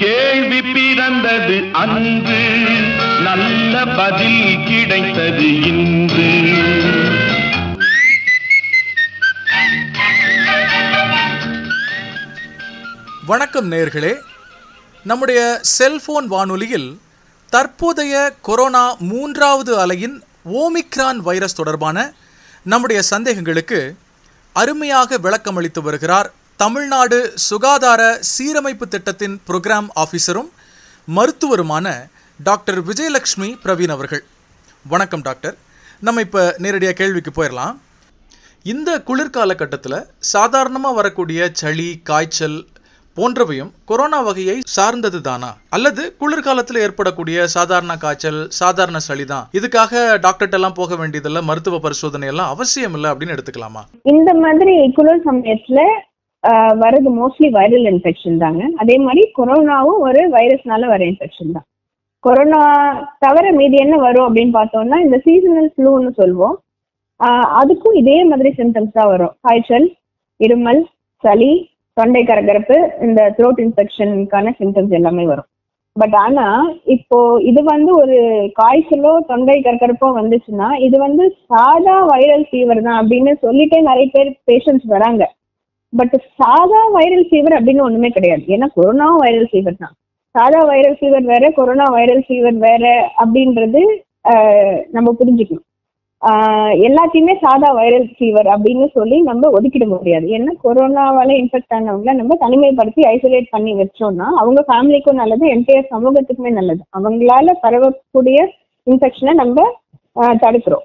கேள்வி பிறந்தது அன்று நல்ல பதில் கிடைத்தது இன்று வணக்கம் நேர்களே நம்முடைய செல்போன் வானொலியில் தற்போதைய கொரோனா மூன்றாவது அலையின் ஓமிக்ரான் வைரஸ் தொடர்பான நம்முடைய சந்தேகங்களுக்கு அருமையாக விளக்கமளித்து வருகிறார் தமிழ்நாடு சுகாதார சீரமைப்பு திட்டத்தின் புரோகிராம் ஆஃபீஸரும் மருத்துவருமான டாக்டர் விஜயலட்சுமி பிரவீன் அவர்கள் வணக்கம் டாக்டர் நம்ம இப்போ நேரடியாக கேள்விக்கு போயிடலாம் இந்த குளிர்கால கட்டத்தில் சாதாரணமாக வரக்கூடிய சளி காய்ச்சல் போன்றவையும் கொரோனா வகையை சார்ந்தது தானா அல்லது குளிர்காலத்தில் ஏற்படக்கூடிய சாதாரண காய்ச்சல் சாதாரண சளி தான் இதுக்காக டாக்டர்கிட்ட எல்லாம் போக வேண்டியதில்லை மருத்துவ பரிசோதனை எல்லாம் அவசியம் இல்லை அப்படின்னு எடுத்துக்கலாமா இந்த மாதிரி குளிர் சமயத்துல ஆஹ், வர்றது மோஸ்ட்லி வைரல் இன்ஃபெக்ஷன் தாங்க அதே மாதிரி கொரோனாவும் ஒரு வைரஸ்னால வர இன்ஃபெக்ஷன் தான் கொரோனா தவிர மீதி என்ன வரும் அப்படின்னு பார்த்தோம்னா இந்த சீசனல் ஃப்ளூன்னு சொல்லுவோம் ஆஹ், அதுக்கும் இதே மாதிரி சிம்டம்ஸ் தான் வரும் காய்ச்சல் இருமல் சளி தொண்டை கரகரப்பு இந்த த்ரோட் இன்ஃபெக்ஷனுக்கான சிம்டம்ஸ் எல்லாமே வரும் பட் ஆனா இப்போ இது வந்து ஒரு காய்ச்சலோ தொண்டை கரகரப்போ வந்துச்சுன்னா இது வந்து சாதா வைரல் ஃபீவர் தான் அப்படின்னு சொல்லிட்டே நிறைய பேர் பேஷண்ட்ஸ் வராங்க பட் சாதா வைரல் ஃபீவர் அப்படின்னு ஒண்ணுமே கிடையாது ஏன்னா கொரோனாவும் வைரல் ஃபீவர் தான் சாதா வைரல் ஃபீவர் வேற கொரோனா வைரல் ஃபீவர் வேற அப்படின்றது ஆஹ், நம்ம புரிஞ்சுக்கணும் ஆஹ், எல்லாத்தையுமே சாதா வைரல் ஃபீவர் அப்படின்னு சொல்லி நம்ம ஒதுக்கிட முடியாது ஏன்னா கொரோனாவால இன்ஃபெக்ட் ஆனவங்கள நம்ம தனிமைப்படுத்தி ஐசோலேட் பண்ணி வச்சோம்னா அவங்க ஃபேமிலிக்கும் நல்லது என்டையர் சமூகத்துக்குமே நல்லது அவங்களால பரவக்கூடிய இன்ஃபெக்ஷனை நம்ம ஆஹ், தடுக்கிறோம்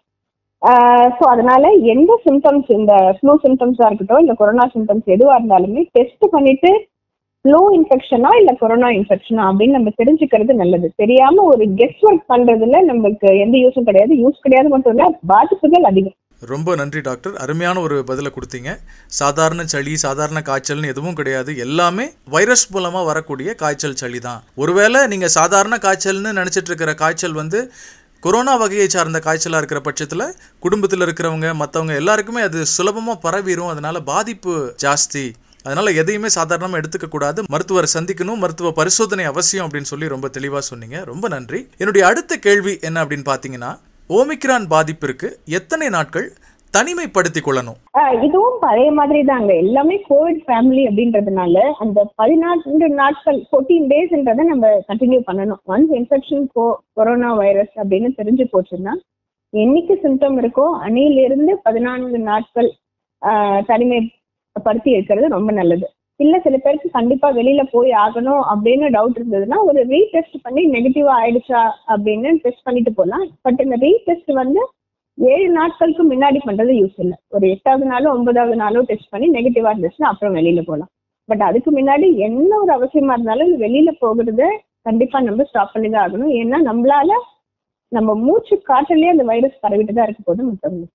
ஸோ அதனால எந்த சிம்டம்ஸ் இந்த ஃப்ளூ சிம்டம்ஸாக இருக்கட்டும் இல்லை கொரோனா சிம்டம்ஸ் எதுவாக இருந்தாலுமே டெஸ்ட் பண்ணிட்டு ஃப்ளூ இன்ஃபெக்ஷனா இல்லை கொரோனா இன்ஃபெக்ஷனா அப்படின்னு நம்ம தெரிஞ்சுக்கிறது நல்லது தெரியாம ஒரு கெஸ் ஒர்க் பண்றதுல நமக்கு எந்த யூஸும் கிடையாது யூஸ் கிடையாது மட்டும் இல்ல பாதிப்புகள் அதிகம் ரொம்ப நன்றி டாக்டர் அருமையான ஒரு பதிலை கொடுத்தீங்க சாதாரண சளி சாதாரண காய்ச்சல்னு எதுவும் கிடையாது எல்லாமே வைரஸ் மூலமா வரக்கூடிய காய்ச்சல் சளி தான் ஒருவேளை நீங்க சாதாரண காய்ச்சல்னு நினைச்சிட்டு இருக்கிற காய்ச்சல் வந்து கொரோனா வகையை சார்ந்த காய்ச்சலாக இருக்கிற பட்சத்தில் குடும்பத்தில் இருக்கிறவங்க மற்றவங்க எல்லாருக்குமே அது சுலபமாக பரவிடும் அதனால பாதிப்பு ஜாஸ்தி அதனால எதையுமே சாதாரணமாக எடுத்துக்க கூடாது மருத்துவரை சந்திக்கணும் மருத்துவ பரிசோதனை அவசியம் அப்படின்னு சொல்லி ரொம்ப தெளிவாக சொன்னீங்க ரொம்ப நன்றி என்னுடைய அடுத்த கேள்வி என்ன அப்படின்னு பார்த்தீங்கன்னா ஓமிக்ரான் பாதிப்பிற்கு எத்தனை நாட்கள் தனிமைப்படுத்திக் கொள்ளணும் ஆஹ் இதுவும் பழைய மாதிரி தாங்க எல்லாமே கோவிட் ஃபேமிலி அப்படின்றதுனால அந்த பதினான்கு நாட்கள் ஃபோர்டீன் டேஸ்ன்றதை நம்ம கண்டினியூ பண்ணணும் ஒன்ஸ் இன்ஃபெக்ஷன் கோ கொரோனா வைரஸ் அப்படின்னு தெரிஞ்சு போச்சுன்னா என்னைக்கு சிம்டம் இருக்கோ அணிலிருந்து பதினான்கு நாட்கள் ஆஹ் தனிமைப்படுத்தி இருக்கிறது ரொம்ப நல்லது இல்ல சில பேருக்கு கண்டிப்பா வெளியில போய் ஆகணும் அப்படின்னு டவுட் இருந்ததுன்னா ஒரு ரீடெஸ்ட் பண்ணி நெகட்டிவா ஆயிடுச்சா அப்படின்னு டெஸ்ட் பண்ணிட்டு போகலாம் பட் இந்த ரீடெஸ்ட் வந்து ஏழு நாட்களுக்கு முன்னாடி பண்றது யூஸ் இல்லை ஒரு எட்டாவது நாளோ ஒன்பதாவது நாளோ டெஸ்ட் பண்ணி நெகட்டிவா இருந்துச்சுன்னா அப்புறம் வெளியில போகலாம் பட் அதுக்கு முன்னாடி என்ன ஒரு அவசியமா இருந்தாலும் வெளியில போகிறத கண்டிப்பா நம்ம ஸ்டாப் பண்ணி தான் ஆகணும் ஏன்னா நம்மளால நம்ம மூச்சு காற்றுலயே அந்த வைரஸ் பரவிட்டு தான் இருக்க போது மற்றவங்க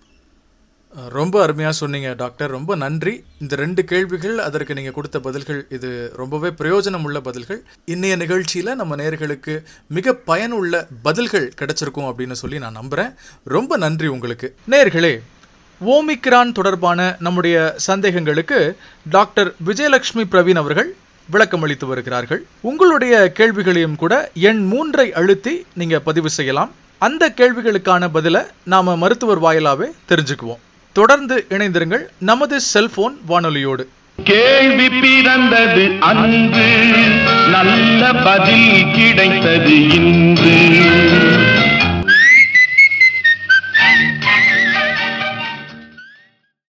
ரொம்ப அருமையாக சொன்னீங்க டாக்டர் ரொம்ப நன்றி இந்த ரெண்டு கேள்விகள் அதற்கு நீங்கள் கொடுத்த பதில்கள் இது ரொம்பவே பிரயோஜனம் உள்ள பதில்கள் இன்னைய நிகழ்ச்சியில் நம்ம நேர்களுக்கு மிக பயனுள்ள பதில்கள் கிடைச்சிருக்கும் அப்படின்னு சொல்லி நான் நம்புகிறேன் ரொம்ப நன்றி உங்களுக்கு நேர்களே ஓமிக்ரான் தொடர்பான நம்முடைய சந்தேகங்களுக்கு டாக்டர் விஜயலட்சுமி பிரவீன் அவர்கள் விளக்கமளித்து வருகிறார்கள் உங்களுடைய கேள்விகளையும் கூட எண் மூன்றை அழுத்தி நீங்க பதிவு செய்யலாம் அந்த கேள்விகளுக்கான பதிலை நாம மருத்துவர் வாயிலாவே தெரிஞ்சுக்குவோம் தொடர்ந்து இணைந்திருங்கள் நமது செல்போன் வானொலியோடு கேள்வி பிறந்தது அன்று நல்ல பதில் கிடைத்தது இன்று